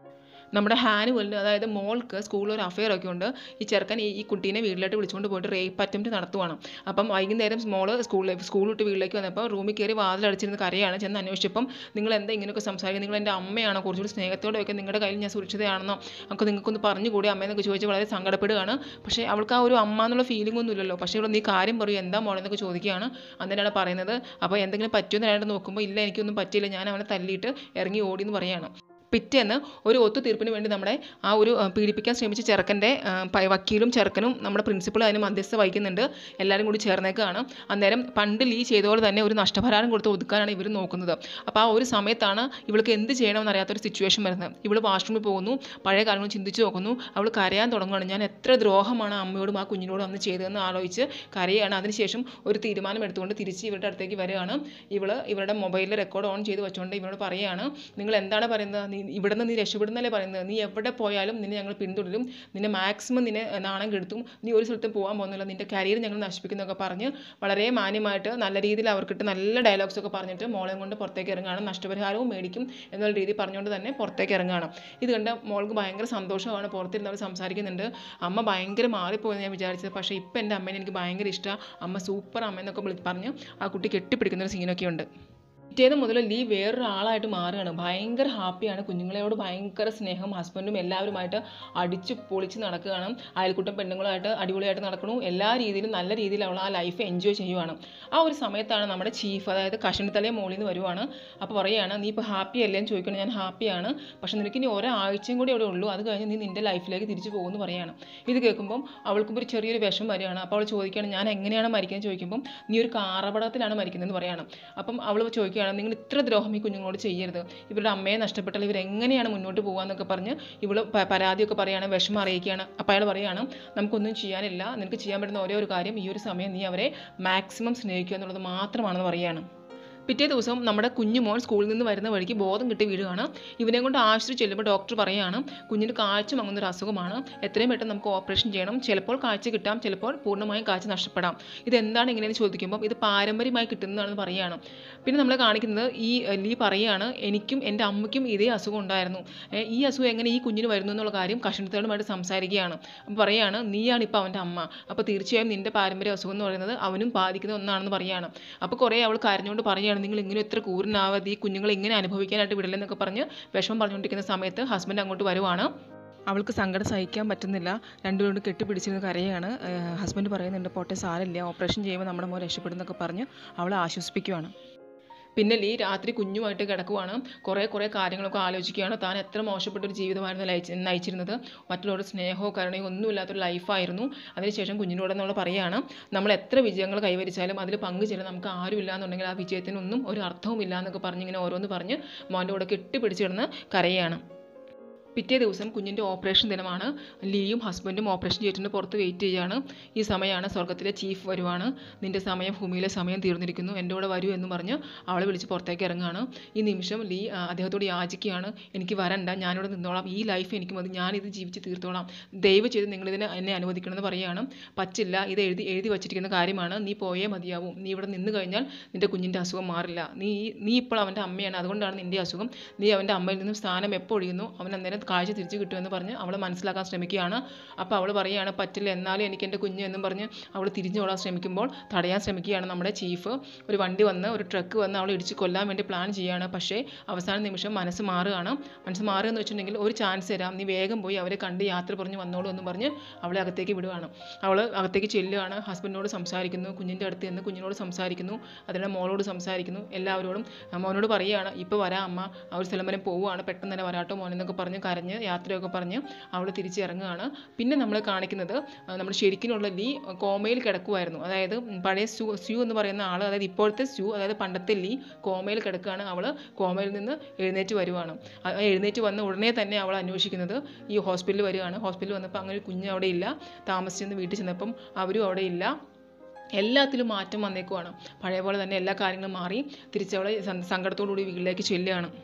നമ്മുടെ ഹാനുവലിന് അതായത് മോൾക്ക് സ്കൂളിൽ ഒരു അഫെയർ ഒക്കെ ഉണ്ട് ഈ ചെറുക്കൻ ഈ ഈ കുട്ടീനെ വീട്ടിലോട്ട് വിളിച്ചുകൊണ്ട് പോയിട്ട് റേപ്പ് അറ്റംപ്റ്റ് നടത്തുവാണ് അപ്പം വൈകുന്നേരം മോള് സ്കൂളിൽ സ്കൂൾ വിട്ട് വീട്ടിലേക്ക് വന്നപ്പോൾ റൂമിൽ കയറി വാതിലടച്ചിരുന്ന് കരയാണ് ചെന്ന് അന്വേഷിച്ചപ്പം നിങ്ങൾ എന്താ ഇങ്ങനെയൊക്കെ സംസാരിക്കുന്നത് നിങ്ങൾ എൻ്റെ അമ്മയാണോ കുറച്ചുകൂടി സ്നേഹത്തോടെയൊക്കെ നിങ്ങളുടെ കയ്യിൽ ഞാൻ സുരക്ഷിതയാണെന്നോ നമുക്ക് നിങ്ങൾക്കൊന്ന് പറഞ്ഞുകൂടി അമ്മയെന്നൊക്കെ ചോദിച്ച് വളരെ സങ്കടപ്പെടുകയാണ് പക്ഷേ അവൾക്ക് ആ ഒരു അമ്മ എന്നുള്ള ഫീലിംഗ് ഒന്നും ഇല്ലല്ലോ പക്ഷേ ഇവിടെ നീ കാര്യം പറയും എന്താ മോളെന്നൊക്കെ ചോദിക്കുകയാണ് അന്നേരമാണ് പറയുന്നത് അപ്പോൾ എന്തെങ്കിലും പറ്റുമെന്ന് അയാൾ നോക്കുമ്പോൾ ഇല്ല എനിക്കൊന്നും പറ്റിയില്ല ഞാൻ അവനെ തല്ലിയിട്ട് ഇറങ്ങി ഓടി എന്ന് പറയുകയാണ് പിറ്റേന്ന് ഒരു ഒത്തുതീർപ്പിന് വേണ്ടി നമ്മുടെ ആ ഒരു ആ, പീഡിപ്പിക്കാൻ ശ്രമിച്ച ചെറുക്കൻ്റെ ആ, പ- വക്കീലും ചെറുക്കനും നമ്മുടെ പ്രിൻസിപ്പളും അതിന് മധ്യസ്ഥ വഹിക്കുന്നുണ്ട് എല്ലാവരും കൂടി ചേർന്നേക്കാണ് അന്നേരം പണ്ട് ലീ ചെയ്ത പോലെ തന്നെ ഒരു നഷ്ടപരിഹാരം കൊടുത്ത് ഒതുക്കാനാണ് ഇവർ നോക്കുന്നത് അപ്പോൾ ആ ഒരു സമയത്താണ് ഇവൾക്ക് എന്ത് ചെയ്യണമെന്ന് അറിയാത്തൊരു സിറ്റുവേഷൻ വരുന്നത് ഇവൾ വാഷ്റൂമിൽ പോകുന്നു പഴയ കാര്യങ്ങൾ ചിന്തിച്ച് നോക്കുന്നു അവൾ കരയാൻ തുടങ്ങുകയാണ് ഞാൻ എത്ര ദ്രോഹമാണ് അമ്മയോടും ആ കുഞ്ഞിനോടും അന്ന് ചെയ്തതെന്ന് ആലോചിച്ച് കരയാണ് അതിനുശേഷം ഒരു തീരുമാനം എടുത്തുകൊണ്ട് തിരിച്ച് ഇവരുടെ അടുത്തേക്ക് വരികയാണ് ഇവൾ ഇവരുടെ മൊബൈലിൽ റെക്കോർഡ് ഓൺ ചെയ്ത് വെച്ചുകൊണ്ട് ഇവരോട് പറയുകയാണ് നിങ്ങൾ എന്താണ് പറയുന്നത് നീ ഇവിടെ നിന്ന് നീ രക്ഷപ്പെടുന്നല്ലേ പറയുന്നത് നീ എവിടെ പോയാലും നിന്നെ ഞങ്ങൾ പിന്തുടരും നിന്നെ മാക്സിമം നിന്നെ നാണം കെടുത്തും നീ ഒരു സ്ഥലത്തും പോകാൻ പോകുന്നില്ല നിന്റെ കരിയർ ഞങ്ങൾ നശിപ്പിക്കുന്നൊക്കെ പറഞ്ഞ് വളരെ മാന്യമായിട്ട് നല്ല രീതിയിൽ അവർക്കിട്ട് നല്ല ഡയലോഗ്സ് ഒക്കെ പറഞ്ഞിട്ട് മോളെ കൊണ്ട് പുറത്തേക്ക് ഇറങ്ങുകയാണ് നഷ്ടപരിഹാരവും മേടിക്കും എന്നുള്ള രീതി പറഞ്ഞുകൊണ്ട് തന്നെ പുറത്തേക്ക് ഇറങ്ങുകയാണ് ഇത് കണ്ട മോൾക്ക് ഭയങ്കര സന്തോഷമാണ് പുറത്തിരുന്നവർ സംസാരിക്കുന്നുണ്ട് അമ്മ ഭയങ്കര മാറിപ്പോയെന്ന് ഞാൻ വിചാരിച്ചത് പക്ഷേ ഇപ്പം എൻ്റെ അമ്മേനെ എനിക്ക് ഭയങ്കര ഇഷ്ടമാണ് അമ്മ സൂപ്പർ അമ്മ എന്നൊക്കെ വിളി പറഞ്ഞ് ആ കുട്ടി കെട്ടിപ്പിടിക്കുന്ന ഒരു സീനൊക്കെ ഉണ്ട് പിറ്റേന്ന് മുതൽ ലീ വേറൊരാളായിട്ട് മാറുകയാണ് ഭയങ്കര ഹാപ്പിയാണ് കുഞ്ഞുങ്ങളോട് ഭയങ്കര സ്നേഹം ഹസ്ബൻഡും എല്ലാവരുമായിട്ട് അടിച്ച് പൊളിച്ച് നടക്കുകയാണ് അയൽക്കൂട്ടം പെണ്ണുങ്ങളുമായിട്ട് അടിപൊളിയായിട്ട് നടക്കണു എല്ലാ രീതിയിലും നല്ല രീതിയിൽ അവൾ ആ ലൈഫ് എൻജോയ് ചെയ്യുവാണ് ആ ഒരു സമയത്താണ് നമ്മുടെ ചീഫ് അതായത് കഷണിത്തലയെ മോളിൽ നിന്ന് വരുവാണ് അപ്പോൾ പറയുകയാണ് നീ ഇപ്പോൾ ഹാപ്പി അല്ലേ എന്ന് ചോദിക്കണം ഞാൻ ഹാപ്പിയാണ് പക്ഷെ നിനക്ക് ഇനി ഒരാഴ്ചയും കൂടി അവിടെ ഉള്ളൂ അത് കഴിഞ്ഞ് നീ നിൻ്റെ ലൈഫിലേക്ക് തിരിച്ചു പോകുമെന്ന് പറയാണ് ഇത് കേൾക്കുമ്പം അവൾക്കും ഒരു ചെറിയൊരു വിഷം വരികയാണ് അപ്പോൾ അവൾ ചോദിക്കുകയാണ് ഞാൻ എങ്ങനെയാണ് മരിക്കുന്നത് ചോദിക്കുമ്പം നീ ഒരു കാറപടത്തിലാണ് മരിക്കുന്നതെന്ന് പറയാണ് അപ്പം അവൾ ചോദിക്കുകയാണ് നിങ്ങൾ ഇത്ര ദ്രോഹം ഈ കുഞ്ഞുങ്ങളോട് ചെയ്യരുത് ഇവരുടെ അമ്മയെ നഷ്ടപ്പെട്ടാൽ ഇവർ എങ്ങനെയാണ് മുന്നോട്ട് പോകാമെന്നൊക്കെ പറഞ്ഞ് ഇവൾ പരാതിയൊക്കെ പറയുകയാണ് വിഷമം അറിയിക്കുകയാണ് അപ്പോൾ അയാൾ പറയുകയാണ് നമുക്കൊന്നും ചെയ്യാനില്ല നിനക്ക് ചെയ്യാൻ പറ്റുന്ന ഒരേ ഒരു കാര്യം ഈ ഒരു സമയം നീ അവരെ മാക്സിമം സ്നേഹിക്കുക എന്നുള്ളത് മാത്രമാണെന്ന് പറയുകയാണ് പിറ്റേ ദിവസം നമ്മുടെ കുഞ്ഞുമോൻ സ്കൂളിൽ നിന്ന് വരുന്ന വഴിക്ക് ബോധം കിട്ടി വീഴുകയാണ് ഇവനെ കൊണ്ട് ആശുപത്രി ചെല്ലുമ്പോൾ ഡോക്ടർ പറയുകയാണ് കുഞ്ഞിന് കാഴ്ച മങ്ങുന്ന ഒരു അസുഖമാണ് എത്രയും പെട്ടെന്ന് നമുക്ക് ഓപ്പറേഷൻ ചെയ്യണം ചിലപ്പോൾ കാഴ്ച കിട്ടാം ചിലപ്പോൾ പൂർണ്ണമായും കാഴ്ച നഷ്ടപ്പെടാം ഇതെന്താണ് ഇങ്ങനെയെന്ന് ചോദിക്കുമ്പോൾ ഇത് പാരമ്പര്യമായി കിട്ടുന്നതാണെന്ന് പറയുകയാണ് പിന്നെ നമ്മളെ കാണിക്കുന്നത് ഈ ഏഹ്, ലീ പറയുകയാണ് എനിക്കും എൻ്റെ അമ്മയ്ക്കും ഇതേ അസുഖം ഉണ്ടായിരുന്നു ഏഹ്, ഈ അസുഖം എങ്ങനെ ഈ കുഞ്ഞിന് വരുന്നു എന്നുള്ള കാര്യം കഷണത്തോടുമായിട്ട് സംസാരിക്കുകയാണ് അപ്പോൾ പറയുകയാണ് നീയാണ് ഇപ്പോൾ അവൻ്റെ അമ്മ അപ്പോൾ തീർച്ചയായും നിൻ്റെ പാരമ്പര്യ അസുഖം എന്ന് പറയുന്നത് അവനും ബാധിക്കുന്ന ഒന്നാണെന്ന് പറയുകയാണ് അപ്പോൾ കുറേ അവൾ കരഞ്ഞുകൊണ്ട് പറയുകയാണ് നിങ്ങൾ ഇങ്ങനെ ഇത്ര കൂറിനാവാതെ ഈ കുഞ്ഞുങ്ങളെ ഇങ്ങനെ അനുഭവിക്കാനായിട്ട് വിടില്ലെന്നൊക്കെ പറഞ്ഞ് വിഷമം പറഞ്ഞുകൊണ്ടിരിക്കുന്ന സമയത്ത് ഹസ്ബൻഡ് അങ്ങോട്ട് വരുവാണ് അവൾക്ക് സങ്കടം സഹിക്കാൻ പറ്റുന്നില്ല രണ്ടുപേരും കെട്ടിപ്പിടിച്ചിരുന്ന് കരയാണ് ഹസ്ബൻഡ് പറയുന്നുണ്ട് പോട്ടെ സാരമില്ല ഓപ്പറേഷൻ ചെയ്യുമ്പോൾ നമ്മുടെ മോൻ രക്ഷപ്പെടുന്നൊക്കെ പറഞ്ഞ് അവളെ ആശ്വസിപ്പിക്കുവാണ് പിന്നെ ലീ രാത്രി കുഞ്ഞുമായിട്ട് കിടക്കുവാണ് കുറേ കുറേ കാര്യങ്ങളൊക്കെ ആലോചിക്കുകയാണ് താൻ എത്ര മോശപ്പെട്ട ഒരു ജീവിതമായിരുന്നു നയിച്ച് നയിച്ചിരുന്നത് മറ്റുള്ളവരുടെ സ്നേഹമോ കരുണയോ ഒന്നുമില്ലാത്തൊരു ലൈഫായിരുന്നു അതിനുശേഷം കുഞ്ഞിനോട് എന്നുള്ള പറയുകയാണ് നമ്മൾ എത്ര വിജയങ്ങൾ കൈവരിച്ചാലും അതിൽ പങ്കുചേരാൻ നമുക്ക് ആരുമില്ല എന്നുണ്ടെങ്കിൽ ആ വിജയത്തിനൊന്നും ഒരു അർത്ഥവും ഇല്ല എന്നൊക്കെ പറഞ്ഞ് ഇങ്ങനെ ഓരോന്ന് പറഞ്ഞ് മോൻ്റെ കൂടെ കെട്ടിപ്പിടിച്ചിരുന്ന് കരയാണ് പിറ്റേ ദിവസം കുഞ്ഞിൻ്റെ ഓപ്പറേഷൻ ദിനമാണ് ലീയും ഹസ്ബൻഡും ഓപ്പറേഷൻ തിയേറ്ററിന് പുറത്ത് വെയിറ്റ് ചെയ്യുകയാണ് ഈ സമയമാണ് സ്വർഗത്തിലെ ചീഫ് വരുവാണ് നിൻ്റെ സമയം ഭൂമിയിലെ സമയം തീർന്നിരിക്കുന്നു എൻ്റെ കൂടെ വരൂ എന്ന് പറഞ്ഞ് അവളെ വിളിച്ച് പുറത്തേക്ക് ഇറങ്ങുകയാണ് ഈ നിമിഷം ലീ ആ, അദ്ദേഹത്തോട് യാചിക്കുകയാണ് എനിക്ക് വരണ്ട ഞാനിവിടെ നിന്നോളാം ഈ ലൈഫ് എനിക്ക് മതി ഞാനിത് ജീവിച്ച് തീർത്തോളാം ദയവ് ചെയ്ത് നിങ്ങളിതിനെ എന്നെ അനുവദിക്കണമെന്ന് പറയുകയാണ് പറ്റില്ല ഇത് എഴുതി എഴുതി വച്ചിരിക്കുന്ന കാര്യമാണ് നീ പോയേ മതിയാവും നീ ഇവിടെ നിന്ന് കഴിഞ്ഞാൽ നിൻ്റെ കുഞ്ഞിൻ്റെ അസുഖം മാറില്ല നീ നീ ഇപ്പോൾ അവൻ്റെ അമ്മയാണ് അതുകൊണ്ടാണ് നിൻ്റെ അസുഖം നീ അവൻ്റെ അമ്മയിൽ നിന്നും സ്ഥാനം എപ്പോൾ ഒഴിയുന്നു അവൻ അന്നേരം കാഴ്ച തിരിച്ചു കിട്ടുമെന്ന് പറഞ്ഞ് അവളെ മനസ്സിലാക്കാൻ ശ്രമിക്കുകയാണ് അപ്പോൾ അവൾ പറയുകയാണ് പറ്റില്ല എന്നാലും എനിക്ക് എൻ്റെ കുഞ്ഞ് എന്നും പറഞ്ഞ് അവൾ തിരിഞ്ഞോളാൻ ശ്രമിക്കുമ്പോൾ തടയാൻ ശ്രമിക്കുകയാണ് നമ്മുടെ ചീഫ് ഒരു വണ്ടി വന്ന് ഒരു ട്രക്ക് വന്ന് അവളെ ഇടിച്ച് കൊല്ലാൻ വേണ്ടി പ്ലാൻ ചെയ്യുകയാണ് പക്ഷേ അവസാന നിമിഷം മനസ്സ് മാറുകയാണ് മനസ്സ് മാറുക എന്ന് വെച്ചിട്ടുണ്ടെങ്കിൽ ഒരു ചാൻസ് തരാം നീ വേഗം പോയി അവരെ കണ്ട് യാത്ര പറഞ്ഞ് വന്നോളൂ എന്ന് പറഞ്ഞ് അവളെ അകത്തേക്ക് വിടുകയാണ് അവൾ അകത്തേക്ക് ചെല്ലുകയാണ് ഹസ്ബൻഡിനോട് സംസാരിക്കുന്നു കുഞ്ഞിൻ്റെ അടുത്ത് നിന്ന് കുഞ്ഞിനോട് സംസാരിക്കുന്നു അതിൻ്റെ മോളോട് സംസാരിക്കുന്നു എല്ലാവരോടും ആ, മോനോട് പറയുകയാണ് ഇപ്പോൾ വരാം അമ്മ ആ ഒരു സ്ഥലം വരെ പോവുകയാണ് പെട്ടെന്ന് തന്നെ വരാട്ടോ മോനെന്നൊക്കെ പറഞ്ഞ് കരഞ്ഞ് യാത്രയൊക്കെ പറഞ്ഞ് അവൾ തിരിച്ചിറങ്ങുകയാണ് പിന്നെ നമ്മൾ കാണിക്കുന്നത് ആ, നമ്മൾ ശരിക്കിനുള്ള ലീ കോമയിൽ കിടക്കുമായിരുന്നു അതായത് പഴയ സ്യൂ സ്യൂ എന്ന് പറയുന്ന ആൾ അതായത് ഇപ്പോഴത്തെ സ്യൂ അതായത് പണ്ടത്തെ ലീ കോമയിൽ കിടക്കുകയാണ് അവൾ കോമയിൽ നിന്ന് എഴുന്നേറ്റ് വരുവാണ് ആ എഴുന്നേറ്റ് വന്ന ഉടനെ തന്നെ അവൾ അന്വേഷിക്കുന്നത് ഈ ഹോസ്പിറ്റലിൽ വരികയാണ് ഹോസ്പിറ്റലിൽ വന്നപ്പോൾ അങ്ങനെ ഒരു കുഞ്ഞ് അവിടെ ഇല്ല താമസിച്ചെന്ന് വീട്ടിൽ ചെന്നപ്പം അവരും അവിടെ ഇല്ല എല്ലാത്തിലും മാറ്റം വന്നേക്കുവാണ് പഴയ പോലെ തന്നെ എല്ലാ കാര്യങ്ങളും മാറി തിരിച്ചവളെ സങ്കടത്തോടു കൂടി വീട്ടിലേക്ക് ചെല്ലുകയാണ്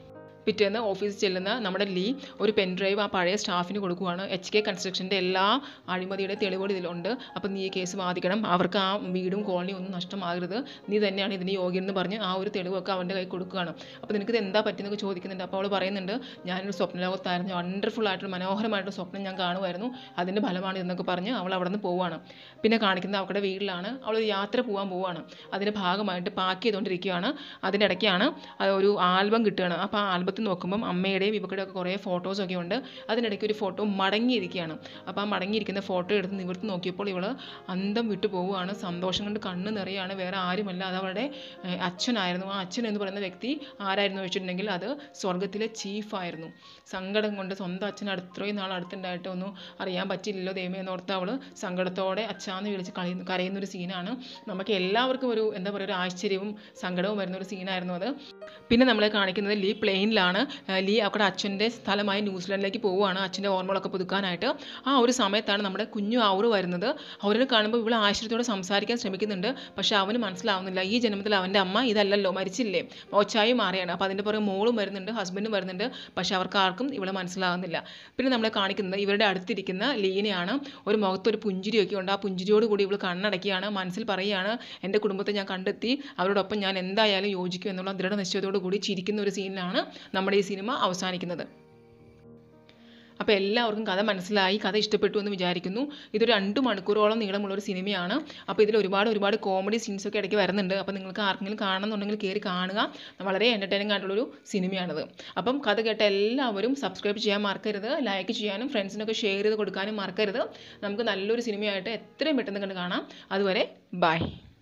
പിറ്റേന്ന് ഓഫീസിൽ ചെല്ലുന്ന നമ്മുടെ ലീ ഒരു പെൻ ഡ്രൈവ് ആ പഴയ സ്റ്റാഫിന് കൊടുക്കുവാണ് എച്ച് കെ കൺസ്ട്രക്ഷൻ്റെ എല്ലാ അഴിമതിയുടെ തെളിവുകൾ ഇതിലുണ്ട് അപ്പം നീ ഈ കേസ് വാദിക്കണം അവർക്ക് ആ വീടും കോളനിയും ഒന്നും നഷ്ടമാകരുത് നീ തന്നെയാണ് ഇതിന് യോഗ്യൻ എന്ന് പറഞ്ഞ് ആ ഒരു തെളിവൊക്കെ അവൻ്റെ കൈ കൊടുക്കുകയാണ് അപ്പോൾ നിനക്കിത് എന്താ പറ്റുന്നൊക്കെ ചോദിക്കുന്നുണ്ട് അപ്പോൾ അവൾ പറയുന്നുണ്ട് ഞാനൊരു സ്വപ്നലോകത്തായിരുന്നു വണ്ടർഫുൾ ആയിട്ടുള്ള മനോഹരമായിട്ടുള്ള സ്വപ്നം ഞാൻ കാണുമായിരുന്നു അതിൻ്റെ ഫലമാണ് ഇതെന്നൊക്കെ പറഞ്ഞ് അവൾ അവിടെ നിന്ന് പോവുകയാണ് പിന്നെ കാണിക്കുന്നത് അവരുടെ വീട്ടിലാണ് അവൾ ഒരു യാത്ര പോകാൻ പോവുകയാണ് അതിൻ്റെ ഭാഗമായിട്ട് പാക്ക് ചെയ്തുകൊണ്ടിരിക്കുകയാണ് അതിൻ്റെ ഇടയ്ക്കാണ് അത് ഒരു ആൽബം കിട്ടുകയാണ് അപ്പോൾ ആ ആൽബത്തിൽ നോക്കുമ്പം അമ്മയുടെയും ഇവക്കടെയും ഒക്കെ കുറേ ഫോട്ടോസൊക്കെ ഉണ്ട് അതിനിടയ്ക്ക് ഒരു ഫോട്ടോ മടങ്ങിയിരിക്കുകയാണ് അപ്പോൾ ആ മടങ്ങിയിരിക്കുന്ന ഫോട്ടോ എടുത്ത് നിവർത്തി നോക്കിയപ്പോൾ ഇവൾ അന്തം വിട്ടു പോവുകയാണ് സന്തോഷം കൊണ്ട് കണ്ണ് നിറയാണ് വേറെ ആരുമല്ല അത് അവളുടെ ഏഹ്, അച്ഛനായിരുന്നു ആ അച്ഛൻ എന്ന് പറയുന്ന വ്യക്തി ആരായിരുന്നു എന്ന് വെച്ചിട്ടുണ്ടെങ്കിൽ അത് സ്വർഗത്തിലെ ചീഫായിരുന്നു സങ്കടം കൊണ്ട് സ്വന്തം അച്ഛൻ അടുത്ത് ഇത്രയും നാൾ അടുത്തുണ്ടായിട്ട് ഒന്നും അറിയാൻ പറ്റില്ലല്ലോ ദൈവമേ എന്നോർത്ത് അവൾ സങ്കടത്തോടെ അച്ഛാന്ന് വിളിച്ച് കളി കരയുന്ന ഒരു സീനാണ് നമുക്ക് എല്ലാവർക്കും ഒരു എന്താ പറയുക ഒരു ആശ്ചര്യവും സങ്കടവും വരുന്ന ഒരു സീനായിരുന്നു അത് പിന്നെ നമ്മളെ കാണിക്കുന്നത് ലീ പ്ലെയിനിലാണ് ലീ അവിടെ അച്ഛൻ്റെ സ്ഥലമായ ന്യൂസിലാൻഡിലേക്ക് പോവുകയാണ് അച്ഛൻ്റെ ഓർമ്മകളൊക്കെ പുതുക്കാനായിട്ട് ആ ഒരു സമയത്താണ് നമ്മുടെ കുഞ്ഞു ആവറ് വരുന്നത് അവരെ കാണുമ്പോൾ ഇവൾ ആശ്ചര്യത്തോടെ സംസാരിക്കാൻ ശ്രമിക്കുന്നുണ്ട് പക്ഷേ അവന് മനസ്സിലാവുന്നില്ല ഈ ജന്മത്തിൽ അവൻ്റെ അമ്മ ഇതല്ലല്ലോ മരിച്ചില്ലേ മോച്ചായി മാറിയാണ് അപ്പോൾ അതിൻ്റെ പുറകെ മോളും വരുന്നുണ്ട് ഹസ്ബൻഡും വരുന്നുണ്ട് പക്ഷേ അവർക്ക് ആർക്കും ഇവളെ മനസ്സിലാകുന്നില്ല പിന്നെ നമ്മളെ കാണിക്കുന്നത് ഇവരുടെ അടുത്തിരിക്കുന്ന ലീനയാണ് ഒരു മുഖത്തൊരു പുഞ്ചിരിയൊക്കെ ഉണ്ട് ആ പുഞ്ചിരിയോട് കൂടി ഇവൾ കണ്ണടക്കിയാണ് മനസ്സിൽ പറയുകയാണ് എൻ്റെ കുടുംബത്തെ ഞാൻ കണ്ടെത്തി അവരോടൊപ്പം ഞാൻ എന്തായാലും യോജിക്കും എന്നുള്ള ദൃഢനിശ്ചയത്തോടു കൂടി ചിരിക്കുന്ന ഒരു സീനിലാണ് നമ്മുടെ ഈ സിനിമ അവസാനിക്കുന്നത് അപ്പോൾ എല്ലാവർക്കും കഥ മനസ്സിലായി കഥ ഇഷ്ടപ്പെട്ടു എന്ന് വിചാരിക്കുന്നു ഇതൊരു രണ്ട് മണിക്കൂറോളം നീളമുള്ള ഒരു സിനിമയാണ് അപ്പോൾ ഇതിൽ ഒരുപാട് ഒരുപാട് കോമഡി സീൻസ് ഒക്കെ ഇടയ്ക്ക് വരുന്നുണ്ട് അപ്പോൾ നിങ്ങൾക്ക് ആർക്കെങ്കിലും കാണണമെന്നുണ്ടെങ്കിൽ കയറി കാണുക വളരെ എൻ്റർടൈനിങ് ആയിട്ടുള്ളൊരു സിനിമയാണത് അപ്പം കഥ കേട്ട എല്ലാവരും സബ്സ്ക്രൈബ് ചെയ്യാൻ മറക്കരുത് ലൈക്ക് ചെയ്യാനും ഫ്രണ്ട്സിനൊക്കെ ഷെയർ ചെയ്ത് കൊടുക്കാനും മറക്കരുത് നമുക്ക് നല്ലൊരു സിനിമയായിട്ട് എത്രയും പെട്ടെന്ന് കണ്ട് കാണാം അതുവരെ ബൈ